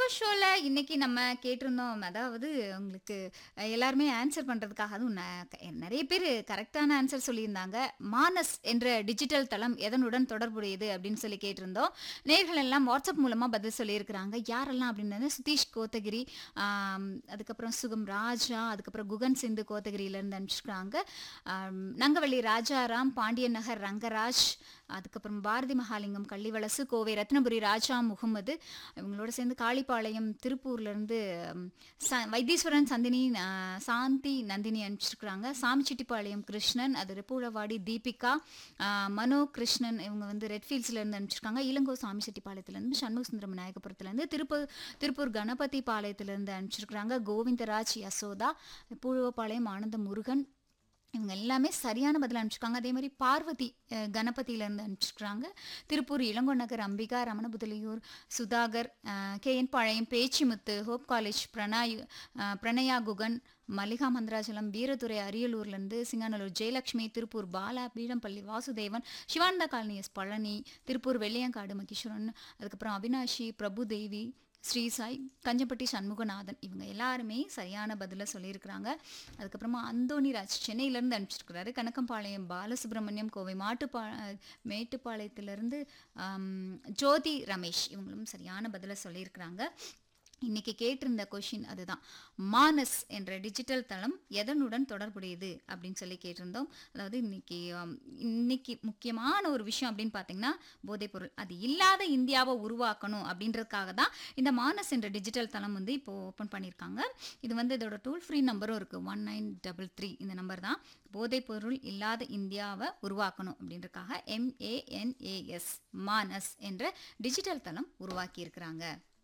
ஷோல இன்னைக்கு நம்ம கேட்டிருந்தோம் அதாவது உங்களுக்கு அஹ், எல்லாருமே ஆன்சர் பண்றதுக்காக அதுவும் ந- நிறைய பேர் கரெக்டான ஆன்சர் சொல்லியிருந்தாங்க மானஸ் என்ற டிஜிட்டல் தளம் எதனுடன் தொடர்புடையது அப்படின்னு சொல்லி கேட்டிருந்தோம் நேர்கள் எல்லாம் வாட்ஸ்அப் மூலமா பதில் சொல்லியிருக்கிறாங்க யாரெல்லாம் அப்படின்னு சுதீஷ் கோத்தகிரி ஆம், அதுக்கப்புறம் சுகம் ராஜா அதுக்கப்புறம் குகன் சிந்து கோத்தகிரியிலேருந்து அனுப்பிச்சிருக்காங்க ஆம், நங்கவள்ளி ராஜாராம் பாண்டியன் நகர் ரங்கராஜ் அதுக்கப்புறம் பாரதி மகாலிங்கம் கள்ளிவளசு கோவை ரத்னபுரி ராஜா முகமது இவங்களோட சேர்ந்து காளிப்பாளையம் திருப்பூர்லேருந்து ச வைத்தீஸ்வரன் சந்தினி ஆ, சாந்தி நந்தினி அனுப்பிச்சிருக்கிறாங்க சாமிச்சிட்டிப்பாளையம் கிருஷ்ணன் அது ரெப்பூழவாடி தீபிகா ஆ, மனோ கிருஷ்ணன் இவங்க வந்து ரெட்ஃபீல்ட்ஸ்லேருந்து அனுப்பிச்சிருக்காங்க இளங்கோ சாமிச்செட்டிப்பாளையத்துலேருந்து சண்முக சுந்தரம் விநாயகபுரத்துலேருந்து திருப்பூர் திருப்பூர் கணபதி பாளையத்துலேருந்து அனுப்பிச்சிருக்கிறாங்க கோவிந்தராஜ் யசோதா பூழுவப்பாளையம் ஆனந்த முருகன் இவங்க எல்லாமே சரியான பதில் அனுப்பிச்சிருக்காங்க அதே மாதிரி பார்வதி அஹ், கணபதியிலேருந்து அனுப்பிச்சிருக்காங்க Tiruppur Ilango Nagar Ambika Ramanapudhaliyur Sudhakar K N Palayam Pechimuthu Hope College Pranay அஹ், பிரணயா குகன் மல்லிகா மந்திராச்சலம் வீரதுரை அரியலூர்லேருந்து சிங்காநல்லூர் ஜெயலட்சுமி திருப்பூர் பாலா பீடம்பள்ளி வாசுதேவன் சிவானந்த காலனி எஸ் பழனி திருப்பூர் வெள்ளையங்காடு மகேஸ்வரன் அதுக்கப்புறம் அவினாஷி பிரபுதேவி ஸ்ரீசாய் கஞ்சப்பட்டி சண்முகநாதன் இவங்க எல்லாருமே சரியான பதிலை சொல்லியிருக்கிறாங்க அதுக்கப்புறமா அந்தோணிராஜ் சென்னையிலேருந்து அனுப்பிச்சிருக்கிறாரு கணக்கம்பாளையம் பாலசுப்ரமணியம் கோவை மாட்டுப்பா மேட்டுப்பாளையத்திலேருந்து ஆம், ஜோதி ரமேஷ் இவங்களும் சரியான பதிலை சொல்லியிருக்கிறாங்க இன்னைக்கு கேட்டிருந்த கொஷின் அதுதான் மானஸ் என்ற டிஜிட்டல் தளம் எதனுடன் தொடர்புடையது அப்படின்னு சொல்லி கேட்டிருந்தோம் அதாவது இன்னைக்கு ஆம், இன்னைக்கு முக்கியமான ஒரு விஷயம் அப்படின்னு பார்த்தீங்கன்னா போதைப்பொருள் அது இல்லாத இந்தியாவை உருவாக்கணும் அப்படின்றதுக்காக தான் இந்த மானஸ் என்ற டிஜிட்டல் தளம் வந்து இப்போ ஓப்பன் பண்ணியிருக்காங்க இது வந்து இதோட டோல் ஃப்ரீ நம்பரும் இருக்குது ஒன் நைன் டபுள் த்ரீ இந்த நம்பர் தான் போதைப்பொருள் இல்லாத இந்தியாவை உருவாக்கணும் அப்படின்றதுக்காக எம்ஏஎன்ஏஎஸ் மானஸ் என்ற டிஜிட்டல் தளம் உருவாக்கி இருக்கிறாங்க